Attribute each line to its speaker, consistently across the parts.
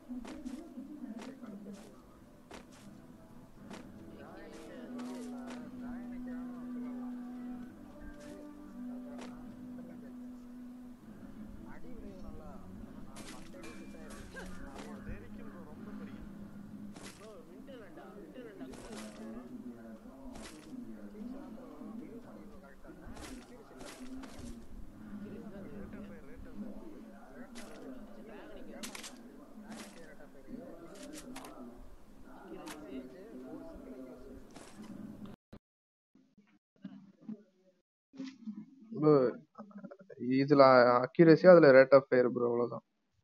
Speaker 1: Bro இதுல accuracy அதுல rate of fire bro அவ்வளவுதான்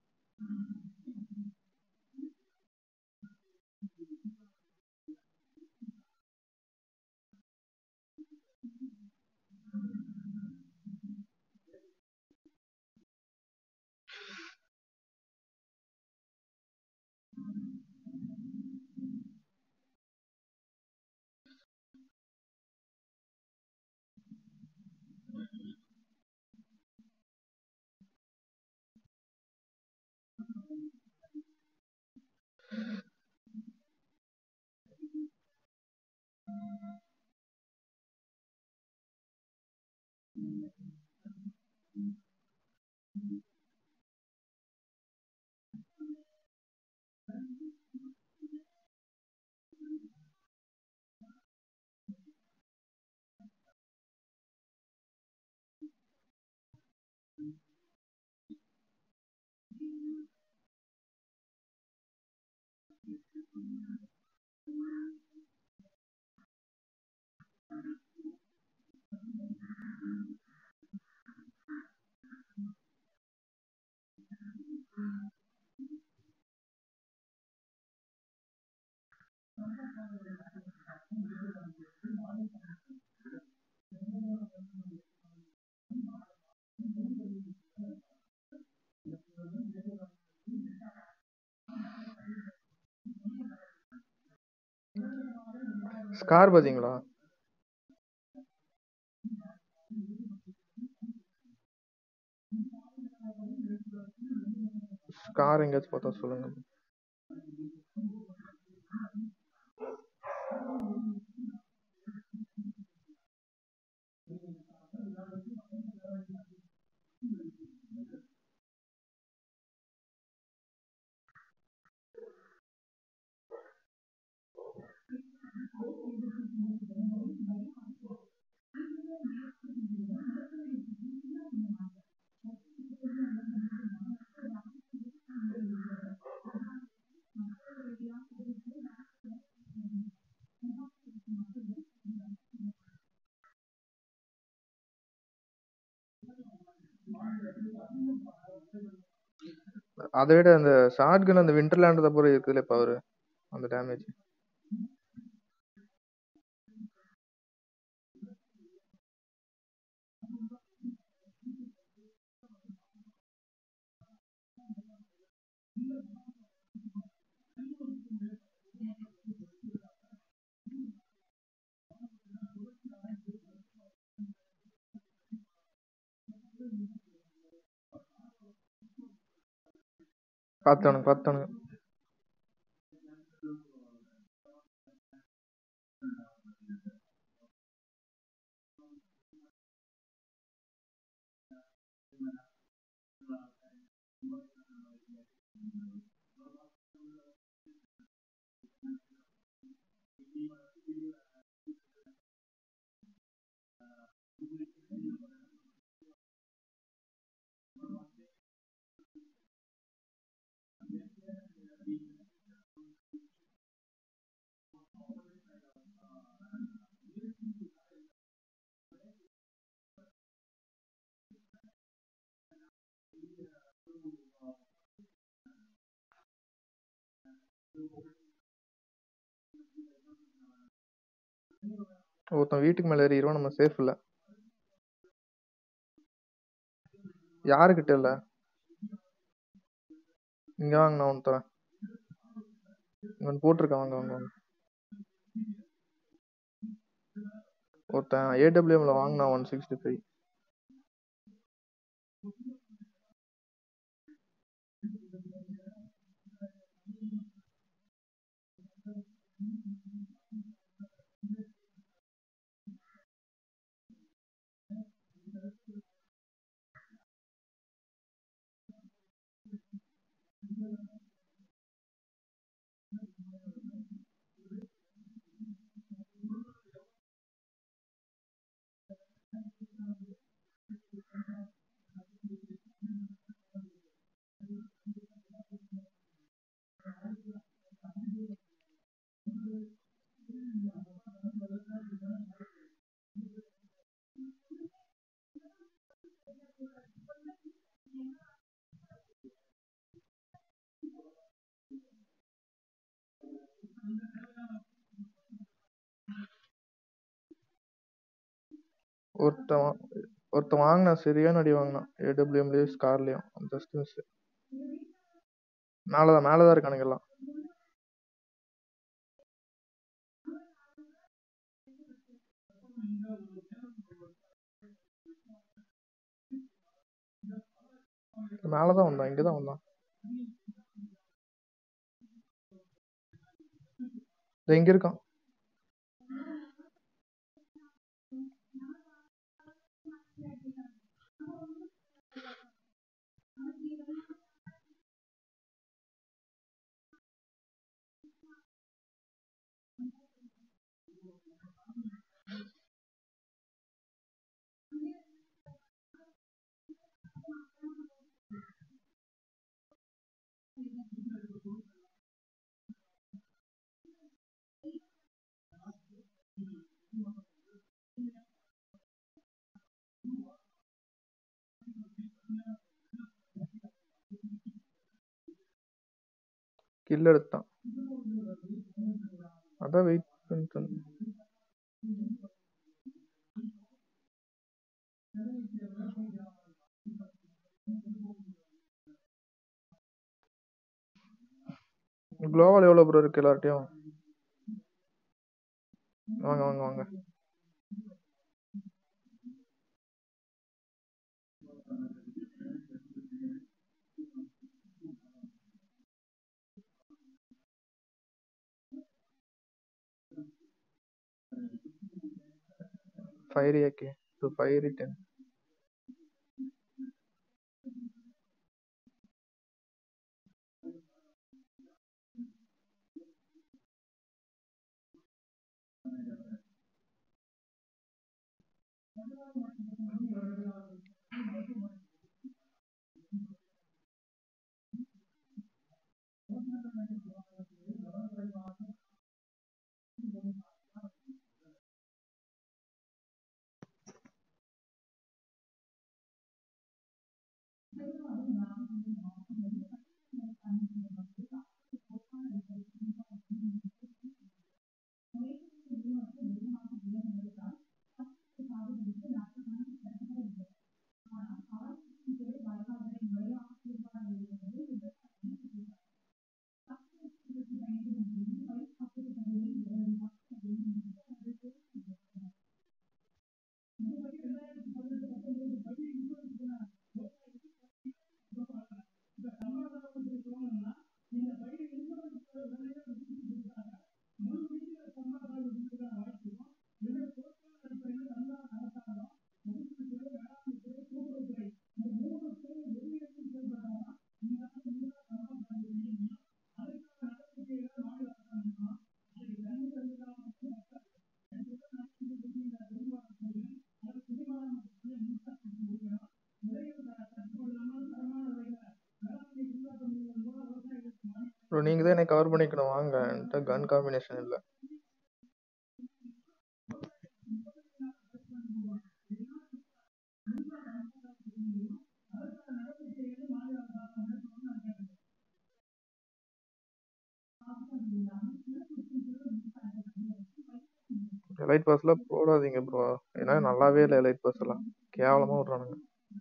Speaker 1: ஸ்கார் பாத்தீங்களா ஸ்கார் எங்கேயாச்சும் பார்த்தா சொல்லுங்க அதை விட அந்த ஷார்ட்கன் அந்த விண்டர்லேண்ட் அப்புறம் இருக்குதுல்ல பவர் அந்த டேமேஜ் பார்த்தானுங்க பார்த்தானுங்க ஒருத்தன் வீட்டுக்கு மேல ஏறிடுவான் நம்ம சேஃப் இல்ல யாருக்கிட்ட இல்ல இங்க வாங்க நான் ஒன்று தரேன் இவன் போட்டிருக்கான் வாங்க வாங்க வாங்க ஒருத்தன் ஏடபிள்யூஎம்ல வாங்கினா ஒன் சிக்ஸ்டி ஃபைவ் ஒருத்தன் வா- ஒருத்தன் வாங்கினான் சரியான அடி வாங்கினான் ஏடபிள்யூஎம்லயும் ஸ்கார்லயும் ஜஸ்ட் மிஸ் மேலதான் மேலதான் இருக்கானுங்க எல்லாம் மேலதான் வந்தான் இங்கதான் வந்தான் இதோ இங்க இருக்கான் கில் எடுத்தான் அதான் வெயிட் பண்ணிட்டு இருந்தேன். குளோவல் எவ்வளவு ப்ரோ இருக்கு எல்லார்ட்டையும் வாங்க வாங்க வாங்க ஃபைரி ஏகே டு ஃபைரி டென் ப்ரோ நீங்க தான் என்னை கவர் பண்ணிக்கணும் வாங்க என்கிட்ட கன் காம்பினேஷன் இல்ல எலைட் பாஸ்ல போடாதீங்க ப்ரோ ஏன்னா நல்லாவே இல்லை எலைட் பாஸ் எல்லாம் கேவலமா விடுறானுங்க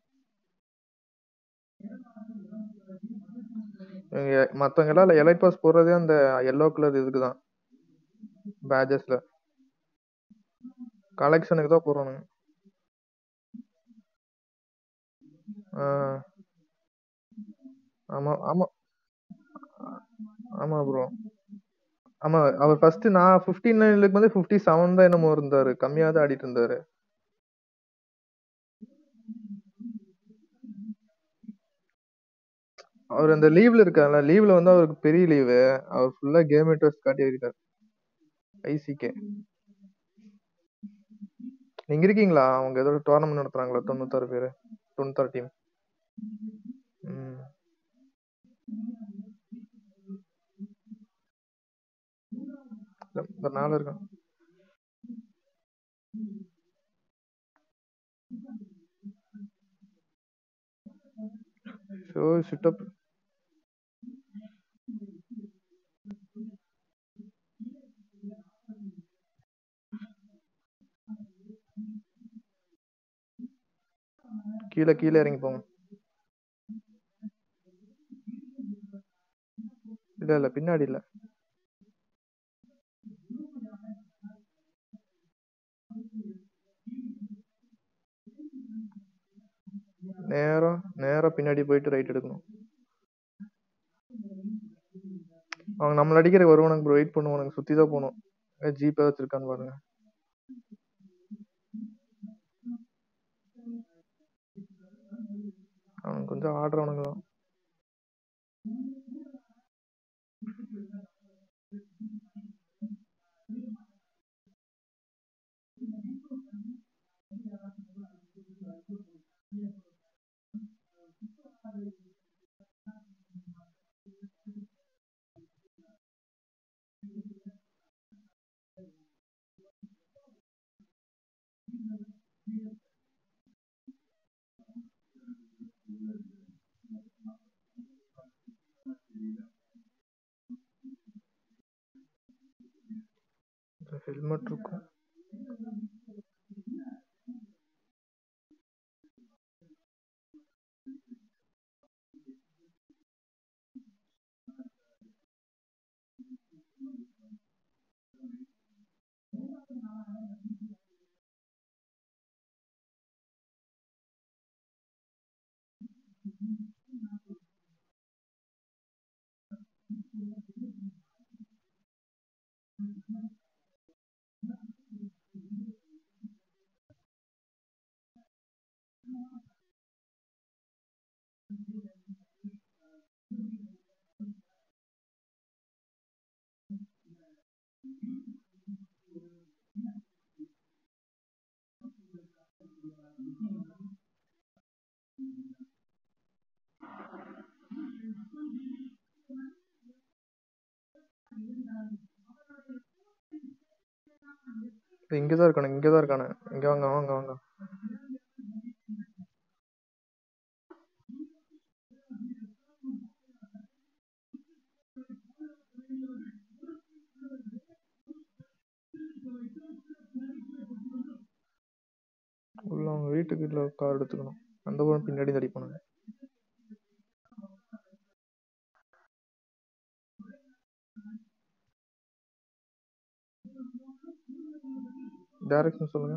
Speaker 1: இவங்க மத்தவங்க எல்லாம் எலைட் பாஸ் போடுறதே அந்த எல்லோ கலர் இதுக்கு தான் பேஜஸ்ல கலெக்ஷனுக்கு தான் போடுறானுங்க ஆ. ஆமா ஆமா ஆமா ப்ரோ ஆமா அவர் ஃபர்ஸ்ட் நான் ஃபிஃப்டி நைன்லுக்கு வந்து ஃபிஃப்டி செவன் தான் என்னமோ இருந்தாரு கம்மியா தான் ஆடிட்டு இருந்தாரு அவர் அந்த லீவ்ல இருக்கார்ல லீவ்ல வந்து அவருக்கு பெரிய லீவு அவர் ஃபுல்லா கேம் இன்ட்ரெஸ்ட் காட்டி இருக்காரு ஐசிகே நீங்க இருக்கீங்களா அவங்க ஏதோ டோர்னமெண்ட் நடத்துறாங்களா தொண்ணூத்தாறு பேரு தொண்ணூத்தாறு டீம் ம் இந்த- இந்த மேல இருக்கான் ஷோ சிட்டப் கீழே கீழே இறங்கி போங்க இல்ல இல்ல பின்னாடி இல்ல நேரா நேரா பின்னாடி போயிட்டு ரைட் எடுக்கணும் அவங்க நம்மள அடிக்கிற வருவானுங்க ப்ரோ வெயிட் பண்ணுவானுங்க சுத்தி தான் போகணும் ஜீப் ஏதாச்சும் இருக்கான்னு பாருங்க அவனுக்கு கொஞ்சம் ஆடுறவனுங்க தான் ஹெல்மெட் இருக்கும் இங்கதான் இருக்கானு இங்கதான் இருக்கானு இங்க வாங்க வாங்க வாங்க உள்ள அவங்க வீட்டுக்கு உள்ள கார் எடுத்துக்கணும் அந்த பக்கம் பின்னாடி தடி போனாங்க டைரக்ஷன் சொல்லுங்க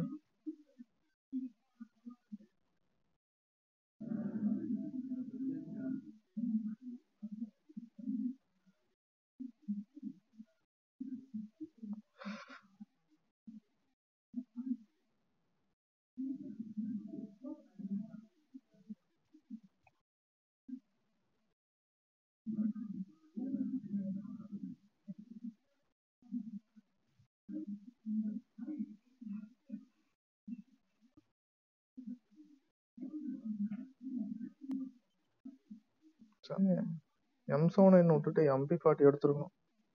Speaker 1: எம் செவன் என்ன விட்டுட்டு எம்பி ஃபார்ட்டி எடுத்துருக்கணும்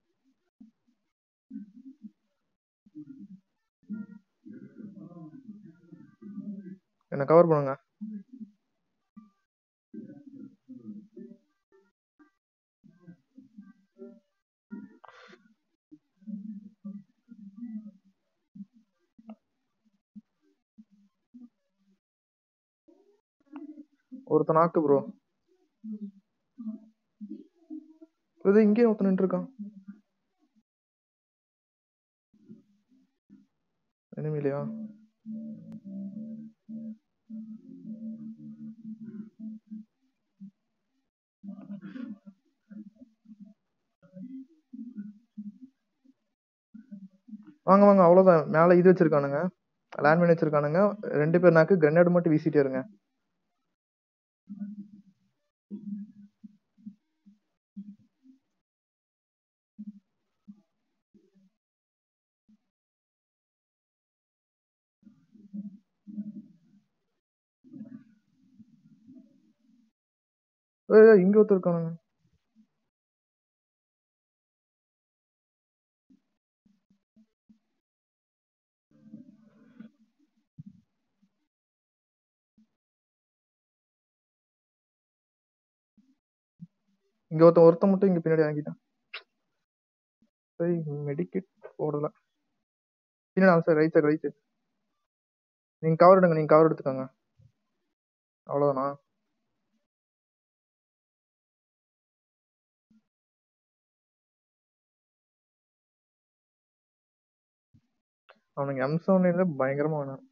Speaker 1: என்ன கவர் பண்ணுங்க ஒருத்தன் நாக்கு ப்ரோ இது இங்கே ஒருத்தன் நின்று இருக்கான் எனிமிலையா வாங்க வாங்க அவ்வளவுதான் மேல இது வச்சிருக்கானுங்க லேண்ட்மைன் வச்சிருக்கானுங்க ரெண்டு பேர் நாக்கு கிரனேட் மட்டும் வீசிட்டே இருங்க ஏய் இங்க ஒருத்தர் இருக்கானுங்க இங்க ஒருத்தன் ஒருத்தன் மட்டும் இங்க பின்னாடி வாங்கிட்டான் சரி மெடிக்கெட் போடல பின்னாடி sir right side right side நீங்க கவர் எடுங்க நீங்க கவர் எடுத்துக்கோங்க அவ்வளவுதானா அவனுங்க எம் செவன்ல பயங்கரமா வேணும்